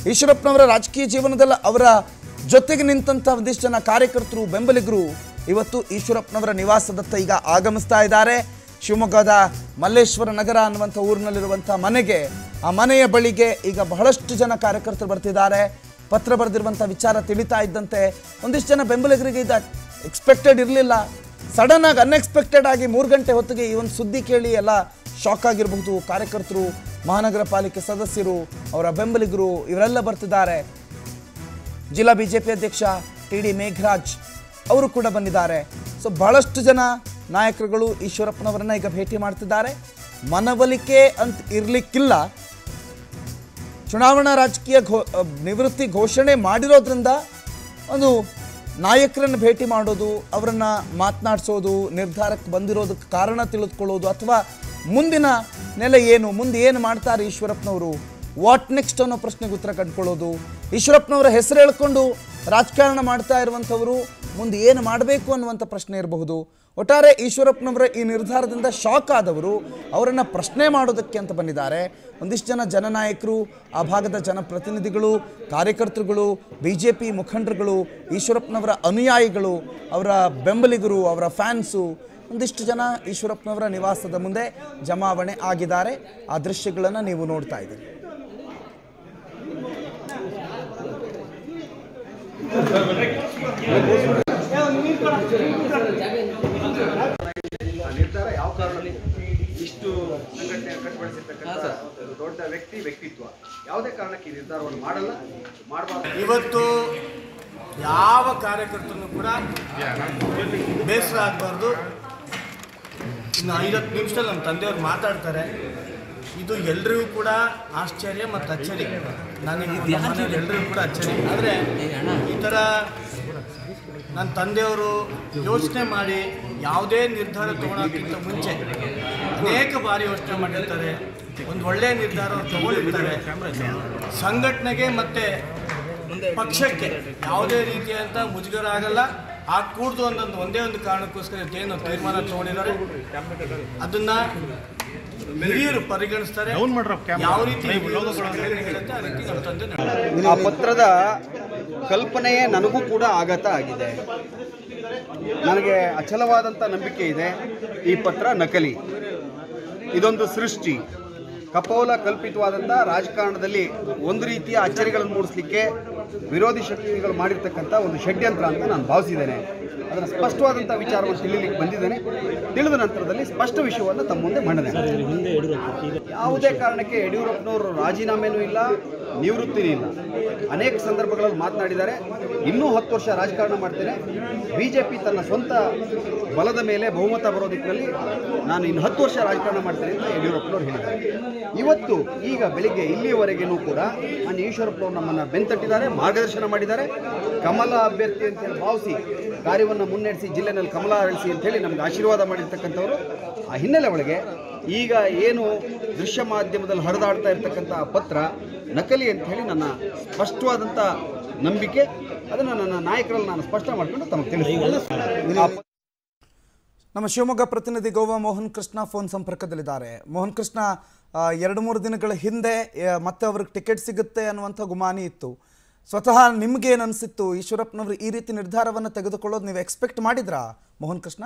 ಈಶ್ವರಪ್ಪನವರ ರಾಜಕೀಯ ಜೀವನದಲ್ಲಿ ಅವರ ಜೊತೆಗೆ ನಿಂತಹ ಒಂದಿಷ್ಟು ಜನ ಕಾರ್ಯಕರ್ತರು ಬೆಂಬಲಿಗರು ಇವತ್ತು ಈಶ್ವರಪ್ಪನವರ ನಿವಾಸದತ್ತ ಈಗ ಆಗಮಿಸ್ತಾ ಇದ್ದಾರೆ ಶಿವಮೊಗ್ಗದ ಮಲ್ಲೇಶ್ವರ ನಗರ ಅನ್ನುವಂಥ ಊರಿನಲ್ಲಿರುವಂಥ ಮನೆಗೆ ಆ ಮನೆಯ ಬಳಿಗೆ ಈಗ ಬಹಳಷ್ಟು ಜನ ಕಾರ್ಯಕರ್ತರು ಬರ್ತಿದ್ದಾರೆ ಪತ್ರ ಬರೆದಿರುವಂಥ ವಿಚಾರ ತಿಳಿತಾ ಇದ್ದಂತೆ ಒಂದಿಷ್ಟು ಜನ ಬೆಂಬಲಿಗರಿಗೆ ಇದು ಎಕ್ಸ್ಪೆಕ್ಟೆಡ್ ಇರಲಿಲ್ಲ ಸಡನ್ ಆಗಿ ಅನ್ಎಕ್ಸ್ಪೆಕ್ಟೆಡ್ ಆಗಿ ಮೂರು ಗಂಟೆ ಹೊತ್ತಿಗೆ ಈ ಒಂದು ಸುದ್ದಿ ಕೇಳಿ ಎಲ್ಲ ಶಾಕ್ ಆಗಿರಬಹುದು ಕಾರ್ಯಕರ್ತರು ಮಹಾನಗರ ಪಾಲಿಕೆ ಸದಸ್ಯರು ಅವರ ಬೆಂಬಲಿಗರು ಇವರೆಲ್ಲ ಬರ್ತಿದ್ದಾರೆ ಜಿಲ್ಲಾ ಬಿಜೆಪಿ ಅಧ್ಯಕ್ಷ ಟಿ ಡಿ ಮೇಘರಾಜ್ ಅವರು ಕೂಡ ಬಂದಿದ್ದಾರೆ ಸೊ ಬಹಳಷ್ಟು ಜನ ನಾಯಕರುಗಳು ಈಶ್ವರಪ್ಪನವರನ್ನ ಈಗ ಭೇಟಿ ಮಾಡ್ತಿದ್ದಾರೆ ಮನವೊಲಿಕೆ ಅಂತ ಇರಲಿಕ್ಕಿಲ್ಲ ಚುನಾವಣಾ ರಾಜಕೀಯ ಘೋ ಅಹ್, ನಿವೃತ್ತಿ ಘೋಷಣೆ ಮಾಡಿರೋದ್ರಿಂದ ಒಂದು ನಾಯಕರನ್ನು ಭೇಟಿ ಮಾಡೋದು ಅವರನ್ನು ಮಾತನಾಡಿಸೋದು ನಿರ್ಧಾರಕ್ಕೆ ಬಂದಿರೋದಕ್ಕೆ ಕಾರಣ ತಿಳಿದುಕೊಳ್ಳೋದು ಅಥವಾ ಮುಂದಿನ ನೆಲೆ ಏನು ಮುಂದೆ ಏನು ಮಾಡ್ತಾರೆ ಈಶ್ವರಪ್ಪನವರು ವಾಟ್ ನೆಕ್ಸ್ಟ್ ಅನ್ನೋ ಪ್ರಶ್ನೆಗೆ ಉತ್ತರ ಕಂಡುಕೊಳ್ಳೋದು ಈಶ್ವರಪ್ಪನವರ ಹೆಸರು ಹೇಳ್ಕೊಂಡು ರಾಜಕಾರಣ ಮಾಡ್ತಾ ಇರುವಂಥವರು ಮುಂದೆ ಏನು ಮಾಡಬೇಕು ಅನ್ನುವಂಥ ಪ್ರಶ್ನೆ ಇರಬಹುದು ಒಟ್ಟಾರೆ ಈಶ್ವರಪ್ಪನವರ ಈ ನಿರ್ಧಾರದಿಂದ ಶಾಕ್ ಆದವರು ಅವರನ್ನು ಪ್ರಶ್ನೆ ಮಾಡೋದಕ್ಕೆ ಅಂತ ಬಂದಿದ್ದಾರೆ ಒಂದಿಷ್ಟು ಜನ ಜನನಾಯಕರು ಆ ಭಾಗದ ಜನಪ್ರತಿನಿಧಿಗಳು ಕಾರ್ಯಕರ್ತರುಗಳು ಬಿ ಜೆ ಪಿ ಮುಖಂಡರುಗಳು ಈಶ್ವರಪ್ಪನವರ ಅನುಯಾಯಿಗಳು ಅವರ ಬೆಂಬಲಿಗರು ಅವರ ಫ್ಯಾನ್ಸು ಒಂದಿಷ್ಟು ಜನ ಈಶ್ವರಪ್ಪನವರ ನಿವಾಸದ ಮುಂದೆ ಜಮಾವಣೆ ಆಗಿದ್ದಾರೆ ಆ ದೃಶ್ಯಗಳನ್ನು ನೀವು ನೋಡ್ತಾ ಇದ್ದೀರಿ ಆ ನಿರ್ಧಾರ ಯಾವ ಕಾರಣದಲ್ಲಿ ಇಷ್ಟು ಸಂಘಟನೆ ಕಟ್ಟುಪಡಿಸಿರ್ತಕ್ಕಂಥ ಒಂದು ದೊಡ್ಡ ವ್ಯಕ್ತಿ ವ್ಯಕ್ತಿತ್ವ ಯಾವುದೇ ಕಾರಣಕ್ಕೆ ಈ ನಿರ್ಧಾರವನ್ನು ಮಾಡಲ್ಲ ಮಾಡಬಾರ್ದು ಇವತ್ತು ಯಾವ ಕಾರ್ಯಕರ್ತನು ಕೂಡ ಬೇಸರ ಆಗಬಾರ್ದು ಇನ್ನು ಐವತ್ತು ನಿಮಿಷದಲ್ಲಿ ನಮ್ಮ ತಂದೆಯವ್ರು ಮಾತಾಡ್ತಾರೆ ಇದು ಎಲ್ರಿಗೂ ಕೂಡ ಆಶ್ಚರ್ಯ ಮತ್ತು ಅಚ್ಚರಿ ನನಗೆ ಎಲ್ರಿಗೂ ಕೂಡ ಅಚ್ಚರಿ ಆದರೆ ಈ ಥರ ನನ್ನ ತಂದೆಯವರು ಯೋಚನೆ ಮಾಡಿ ಯಾವುದೇ ನಿರ್ಧಾರ ತಗೊಳೋಕ್ಕಿಂತ ಮುಂಚೆ ಅನೇಕ ಬಾರಿ ಯೋಚನೆ ಮಾಡಿರ್ತಾರೆ ಒಂದು ಒಳ್ಳೆಯ ನಿರ್ಧಾರ ಅವ್ರು ತಗೊಂಡಿರ್ತಾರೆ ಸಂಘಟನೆಗೆ ಮತ್ತು ಪಕ್ಷಕ್ಕೆ ಯಾವುದೇ ರೀತಿಯಾದಂಥ ಮುಜುಗರ ಆಗಲ್ಲ ಆಗ್ಕೂಡ್ದು ಅನ್ನೋದು ಒಂದೇ ಒಂದು ಕಾರಣಕ್ಕೋಸ್ಕರ ಏನು ತೀರ್ಮಾನ ತಗೊಂಡಿದ್ದಾರೆ ಅದನ್ನ ಹಿರಿಯರು ಪರಿಗಣಿಸ್ತಾರೆ ಯಾವ ರೀತಿ ಹಿರಿಯರು ಹೇಳುತ್ತೆ, ಆ ರೀತಿ ನಮ್ಮ ತಂದೆ ನಡೆಸ್ತಾರೆ. ಆ ಪತ್ರದ ಕಲ್ಪನೆಯೇ ನನಗೂ ಕೂಡ ಆಘಾತ ಆಗಿದೆ ನನಗೆ ಅಚಲವಾದಂಥ ನಂಬಿಕೆ ಇದೆ ಈ ಪತ್ರ ನಕಲಿ ಇದೊಂದು ಸೃಷ್ಟಿ ಕಪೋಲ ಕಲ್ಪಿತವಾದಂಥ ರಾಜಕಾರಣದಲ್ಲಿ ಒಂದು ರೀತಿಯ ಅಚ್ಚರಿಗಳನ್ನು ಮೂಡಿಸಲಿಕ್ಕೆ ವಿರೋಧಿ ಶಕ್ತಿಗಳು ಮಾಡಿರ್ತಕ್ಕಂಥ ಒಂದು ಷಡ್ಯಂತ್ರ ಅಂತ ನಾನು ಭಾವಿಸಿದ್ದೇನೆ ಅದರ ಸ್ಪಷ್ಟವಾದಂಥ ವಿಚಾರವನ್ನು ತಿಳಿಲಿಕ್ಕೆ ಬಂದಿದ್ದೇನೆ ತಿಳಿದ ನಂತರದಲ್ಲಿ ಸ್ಪಷ್ಟ ವಿಷಯವನ್ನು ತಮ್ಮ ಮುಂದೆ ಮಂಡನೆ ಯಾವುದೇ ಕಾರಣಕ್ಕೆ ಯಡಿಯೂರಪ್ಪನವರು ರಾಜೀನಾಮೆನೂ ಇಲ್ಲ ನಿವೃತ್ತಿನೂ ಇಲ್ಲ ಅನೇಕ ಸಂದರ್ಭಗಳಲ್ಲಿ ಮಾತನಾಡಿದ್ದಾರೆ ಇನ್ನೂ ಹತ್ತು ವರ್ಷ ರಾಜಕಾರಣ ಮಾಡ್ತೇನೆ ಬಿ ಜೆ ಪಿ ತನ್ನ ಸ್ವಂತ ಬಲದ ಮೇಲೆ ಬಹುಮತ ಬರೋ ದಿಕ್ಕಿನಲ್ಲಿ ನಾನು ಇನ್ನು ಹತ್ತು ವರ್ಷ ರಾಜಕಾರಣ ಮಾಡ್ತೇನೆ ಅಂತ ಯಡಿಯೂರಪ್ಪನವರು ಹೇಳಿದ್ದಾರೆ ಇವತ್ತು ಈಗ ಬೆಳಿಗ್ಗೆ ಇಲ್ಲಿಯವರೆಗೂ ಕೂಡ ನಾನು ಈಶ್ವರಪ್ಪನವರು ನಮ್ಮನ್ನು ಬೆಂತಟ್ಟಿದ್ದಾರೆ ಮಾರ್ಗದರ್ಶನ ಮಾಡಿದ್ದಾರೆ ಕಮಲ ಅಭ್ಯರ್ಥಿ ಅಂತೇಳಿ ಭಾವಿಸಿ ಕಾರ್ಯವನ್ನು ಮುನ್ನಡೆಸಿ ಜಿಲ್ಲೆನಲ್ಲಿ ಕಮಲ ಅರಳಿಸಿ ಅಂತೇಳಿ ನಮ್ಗೆ ಆಶೀರ್ವಾದ ಮಾಡಿರ್ತಕ್ಕಂಥವ್ರು ಆ ಹಿನ್ನೆಲೆ ಒಳಗೆ ಈಗ ಏನು ದೃಶ್ಯ ಮಾಧ್ಯಮದಲ್ಲಿ ಹರಿದಾಡ್ತಾ ಇರ್ತಕ್ಕಂಥ ಆ ಪತ್ರ ನಕಲಿ ಅಂತ ಹೇಳಿ ನನ್ನ ಸ್ಪಷ್ಟವಾದಂಥ ನಂಬಿಕೆ ಅದನ್ನು ನನ್ನ ನಾಯಕರಲ್ಲಿ ನಾನು ಸ್ಪಷ್ಟ ಮಾಡ್ಕೊಂಡು ತಮಗೆ ತಿಳಿಸ್ತೀನಿ ಆ ಪ- ನಮ್ಮ ಶಿವಮೊಗ್ಗ ಪ್ರತಿನಿಧಿ ಗೋವಾ ಮೋಹನ್ ಕೃಷ್ಣ ಫೋನ್ ಸಂಪರ್ಕದಲ್ಲಿದ್ದಾರೆ ಮೋಹನ್ ಕೃಷ್ಣ ಆ, ಎರಡು ಮೂರು ದಿನಗಳ ಹಿಂದೆ ಆ, ಮತ್ತೆ ಅವ್ರಿಗೆ ಟಿಕೆಟ್ ಸಿಗುತ್ತೆ ಅನ್ನುವಂಥ ಗುಮಾನಿ ಇತ್ತು ಸ್ವತಃ ನಿಮ್ಗೇನು ಅನಿಸಿತ್ತು ಈಶ್ವರಪ್ಪನವರು ಈ ರೀತಿ ನಿರ್ಧಾರವನ್ನು ತೆಗೆದುಕೊಳ್ಳೋದು ನೀವು ಎಕ್ಸ್ಪೆಕ್ಟ್ ಮಾಡಿದ್ರಾ ಮೋಹನ್ ಕೃಷ್ಣ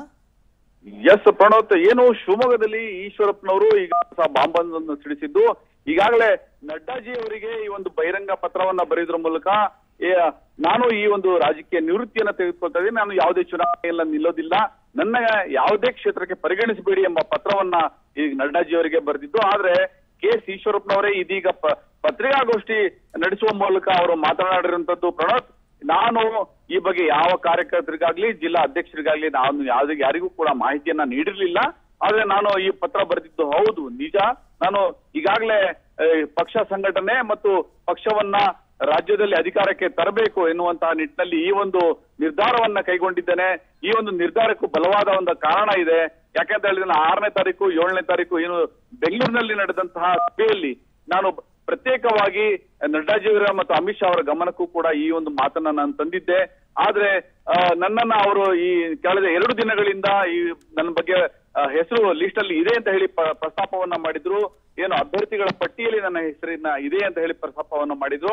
ಎಸ್ ಪ್ರಣೋತ್ ಏನು ಶಿವಮೊಗ್ಗದಲ್ಲಿ ಈಶ್ವರಪ್ಪನವರು ಈಗ ಹೊಸ ಬಾಂಬನ್ನು ಸಿಡಿಸಿದ್ದು ಈಗಾಗಲೇ ನಡ್ಡಾಜಿ ಅವರಿಗೆ ಈ ಒಂದು ಬಹಿರಂಗ ಪತ್ರವನ್ನ ಬರೆಯೋದ್ರ ಮೂಲಕ ಏ, ನಾನು ಈ ಒಂದು ರಾಜಕೀಯ ನಿವೃತ್ತಿಯನ್ನ ತೆಗೆದುಕೊಳ್ತಾ ಇದ್ದೀನಿ ನಾನು ಯಾವುದೇ ಚುನಾವಣೆಯಲ್ಲ ನಿಲ್ಲೋದಿಲ್ಲ ನನ್ನ ಯಾವುದೇ ಕ್ಷೇತ್ರಕ್ಕೆ ಪರಿಗಣಿಸಬೇಡಿ ಎಂಬ ಪತ್ರವನ್ನ ಈಗ ನಡ್ಡಾಜಿ ಅವರಿಗೆ ಬರೆದಿದ್ದು ಆದ್ರೆ ಕೆ ಎಸ್ ಈಶ್ವರಪ್ಪನವರೇ ಇದೀಗ ಪ- ಪತ್ರಿಕಾಗೋಷ್ಠಿ ನಡೆಸುವ ಮೂಲಕ ಅವರು ಮಾತನಾಡಿರುವಂತದ್ದು ಪ್ರಣೋತ್ ನಾನು ಈ ಬಗ್ಗೆ ಯಾವ ಕಾರ್ಯಕರ್ತರಿಗಾಗ್ಲಿ ಜಿಲ್ಲಾ ಅಧ್ಯಕ್ಷರಿಗಾಗ್ಲಿ ನಾನು ಯಾವ್ದು ಯಾರಿಗೂ ಕೂಡ ಮಾಹಿತಿಯನ್ನ ನೀಡಿರ್ಲಿಲ್ಲ ಆದ್ರೆ ನಾನು ಈ ಪತ್ರ ಬರೆದಿದ್ದು ಹೌದು ನಿಜ ನಾನು ಈಗಾಗಲೇ ಆ, ಪಕ್ಷ ಸಂಘಟನೆ ಮತ್ತು ಪಕ್ಷವನ್ನ ರಾಜ್ಯದಲ್ಲಿ ಅಧಿಕಾರಕ್ಕೆ ತರಬೇಕು ಎನ್ನುವಂತಹ ನಿಟ್ಟಿನಲ್ಲಿ ಈ ಒಂದು ನಿರ್ಧಾರವನ್ನ ಕೈಗೊಂಡಿದ್ದೇನೆ ಈ ಒಂದು ನಿರ್ಧಾರಕ್ಕೂ ಬಲವಾದ ಒಂದು ಕಾರಣ ಇದೆ ಯಾಕಂತ ಹೇಳಿದ್ರೆ ನಾನು ಆರನೇ ತಾರೀಕು ಏಳನೇ ತಾರೀಕು ಏನು ಬೆಂಗಳೂರಿನಲ್ಲಿ ನಡೆದಂತಹ ಸಭೆಯಲ್ಲಿ ನಾನು ಪ್ರತ್ಯೇಕವಾಗಿ ನಡ್ಡಾಜಿಯವರ ಮತ್ತು ಅಮಿತ್ ಶಾ ಅವರ ಗಮನಕ್ಕೂ ಕೂಡ ಈ ಒಂದು ಮಾತನ್ನ ನಾನು ತಂದಿದ್ದೆ ಆದ್ರೆ ಆ, ನನ್ನನ್ನ ಅವರು ಈ ಕಳೆದ ಎರಡು ದಿನಗಳಿಂದ ಈ ನನ್ನ ಬಗ್ಗೆ ಆ, ಹೆಸರು ಲಿಸ್ಟ್ ಅಲ್ಲಿ ಇದೆ ಅಂತ ಹೇಳಿ ಪ- ಪ್ರಸ್ತಾಪವನ್ನ ಮಾಡಿದ್ರು ಏನು ಅಭ್ಯರ್ಥಿಗಳ ಪಟ್ಟಿಯಲ್ಲಿ ನನ್ನ ಹೆಸರಿನ ಇದೆ ಅಂತ ಹೇಳಿ ಪ್ರಸ್ತಾಪವನ್ನ ಮಾಡಿದ್ರು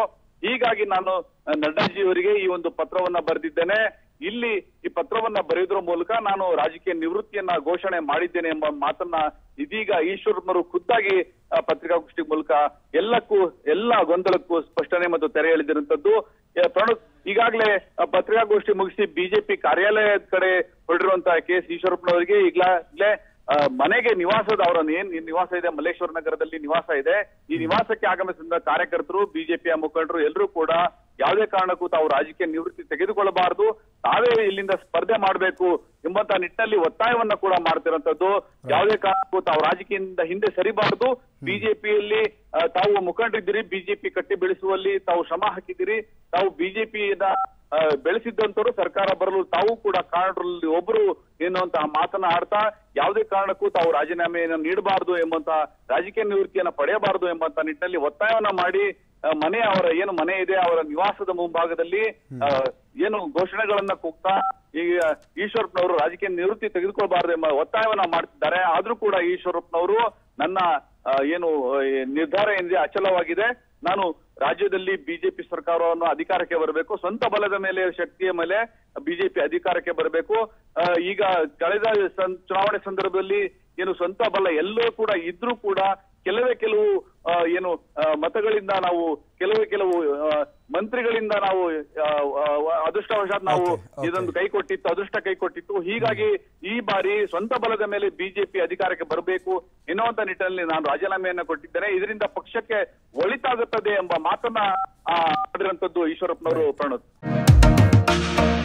ಹೀಗಾಗಿ ನಾನು ಆ, ನಡ್ಡಾಜಿ ಅವರಿಗೆ ಈ ಒಂದು ಪತ್ರವನ್ನ ಬರೆದಿದ್ದೇನೆ ಇಲ್ಲಿ ಈ ಪತ್ರವನ್ನ ಬರೆಯೋದ್ರ ಮೂಲಕ ನಾನು ರಾಜಕೀಯ ನಿವೃತ್ತಿಯನ್ನ ಘೋಷಣೆ ಮಾಡಿದ್ದೇನೆ ಎಂಬ ಮಾತನ್ನ ಇದೀಗ ಈಶ್ವರಪ್ಪನವರು ಖುದ್ದಾಗಿ ಆ, ಪತ್ರಿಕಾಗೋಷ್ಠಿ ಮೂಲಕ ಎಲ್ಲಕ್ಕೂ ಎಲ್ಲ ಗೊಂದಲಕ್ಕೂ ಸ್ಪಷ್ಟನೆ ಮತ್ತು ತೆರೆ ಎಳೆದಿರುವಂತದ್ದು ಆ, ಪ್ರಣವ್ ಈಗಾಗಲೇ ಆ, ಪತ್ರಿಕಾಗೋಷ್ಠಿ ಮುಗಿಸಿ ಬಿಜೆಪಿ ಕಾರ್ಯಾಲಯದ ಕಡೆ ಹೊರಡಿರುವಂತಹ ಕೆ ಎಸ್ ಈಶ್ವರಪ್ಪನವರಿಗೆ ಈಗಾಗಲೇ ಆ, ಮನೆಗೆ ನಿವಾಸದ ಅವರ ಏನ್ ನಿವಾಸ ಇದೆ ಮಲ್ಲೇಶ್ವರ ನಗರದಲ್ಲಿ ನಿವಾಸ ಇದೆ ಈ ನಿವಾಸಕ್ಕೆ ಆಗಮಿಸಿದ ಕಾರ್ಯಕರ್ತರು ಬಿಜೆಪಿಯ ಮುಖಂಡರು ಎಲ್ಲರೂ ಕೂಡ ಯಾವುದೇ ಕಾರಣಕ್ಕೂ ತಾವು ರಾಜಕೀಯ ನಿವೃತ್ತಿ ತೆಗೆದುಕೊಳ್ಳಬಾರದು ತಾವೇ ಇಲ್ಲಿಂದ ಸ್ಪರ್ಧೆ ಮಾಡಬೇಕು ಎಂಬಂತ ನಿಟ್ಟಿನಲ್ಲಿ ಒತ್ತಾಯವನ್ನ ಕೂಡ ಮಾಡ್ತಿರೋಂಥದ್ದು ಯಾವುದೇ ಕಾರಣಕ್ಕೂ ತಾವು ರಾಜಕೀಯದಿಂದ ಹಿಂದೆ ಸರಿಬಾರದು ಬಿಜೆಪಿಯಲ್ಲಿ ತಾವು ಮುಖಂಡರಿದ್ದೀರಿ ಬಿಜೆಪಿ ಕಟ್ಟಿ ಬೆಳೆಸುವಲ್ಲಿ ತಾವು ಶ್ರಮ ಹಾಕಿದ್ದೀರಿ ತಾವು ಬಿಜೆಪಿಯನ್ನ ಬೆಳೆಸಿದ್ದಂತವರು ಸರ್ಕಾರ ಬರಲು ತಾವು ಕೂಡ ಕಾರಣರಲ್ಲಿ ಒಬ್ರು ಎನ್ನುವಂತಹ ಮಾತನ್ನ ಆಡ್ತಾ ಯಾವುದೇ ಕಾರಣಕ್ಕೂ ತಾವು ರಾಜೀನಾಮೆಯನ್ನು ನೀಡಬಾರದು ಎಂಬಂತ ರಾಜಕೀಯ ನಿವೃತ್ತಿಯನ್ನ ಪಡೆಯಬಾರದು ಎಂಬಂತ ನಿಟ್ಟಿನಲ್ಲಿ ಒತ್ತಾಯವನ್ನ ಮಾಡಿ ಆ, ಮನೆ ಅವರ ಏನು ಮನೆ ಇದೆ ಅವರ ನಿವಾಸದ ಮುಂಭಾಗದಲ್ಲಿ ಆ, ಏನು ಘೋಷಣೆಗಳನ್ನ ಕೂಗ್ತಾ ಈಗ ಈಶ್ವರಪ್ಪನವರು ರಾಜಕೀಯ ನಿವೃತ್ತಿ ತೆಗೆದುಕೊಳ್ಬಾರದು ಎಂಬ ಒತ್ತಾಯವನ್ನ ಮಾಡ್ತಿದ್ದಾರೆ ಆದ್ರೂ ಕೂಡ ಈಶ್ವರಪ್ಪನವರು ನನ್ನ ಆ, ಏನು ಆ, ಈ ನಿರ್ಧಾರ ಏನಿದೆ ಅಚಲವಾಗಿದೆ ನಾನು ರಾಜ್ಯದಲ್ಲಿ ಬಿಜೆಪಿ ಸರ್ಕಾರವನ್ನು ಅಧಿಕಾರಕ್ಕೆ ಬರಬೇಕು ಸ್ವಂತ ಬಲದ ಮೇಲೆ ಶಕ್ತಿಯ ಮೇಲೆ ಬಿಜೆಪಿ ಅಧಿಕಾರಕ್ಕೆ ಬರಬೇಕು ಆ, ಈಗ ಕಳೆದ ಸಂ- ಚುನಾವಣೆ ಸಂದರ್ಭದಲ್ಲಿ ಏನು ಸ್ವಂತ ಬಲ ಎಲ್ಲೋ ಕೂಡ ಇದ್ರೂ ಕೂಡ ಕೆಲವೇ ಕೆಲವು ಆ, ಏನು ಆ, ಮತಗಳಿಂದ ನಾವು ಕೆಲವೇ ಕೆಲವು ಆ, ಮಂತ್ರಿಗಳಿಂದ ನಾವು ಆ, ಆ, ಅದೃಷ್ಟವಶಾತ್ ನಾವು Okay, okay. ಇದೊಂದು ಕೈ ಕೊಟ್ಟಿತ್ತು ಅದೃಷ್ಟ ಕೈ ಕೊಟ್ಟಿತ್ತು ಹೀಗಾಗಿ ಈ ಬಾರಿ ಸ್ವಂತ ಬಲದ ಮೇಲೆ ಬಿಜೆಪಿ ಅಧಿಕಾರಕ್ಕೆ ಬರಬೇಕು ಎನ್ನುವಂತ ನಿಟ್ಟಿನಲ್ಲಿ ನಾನು ರಾಜೀನಾಮೆಯನ್ನ ಕೊಟ್ಟಿದ್ದೇನೆ ಇದರಿಂದ ಪಕ್ಷಕ್ಕೆ ಒಳಿತಾಗುತ್ತದೆ ಎಂಬ ಮಾತನ್ನ ಆ, ಆಡಿರುವಂತದ್ದು ಈಶ್ವರಪ್ಪನವರು ಪ್ರಣೋದ್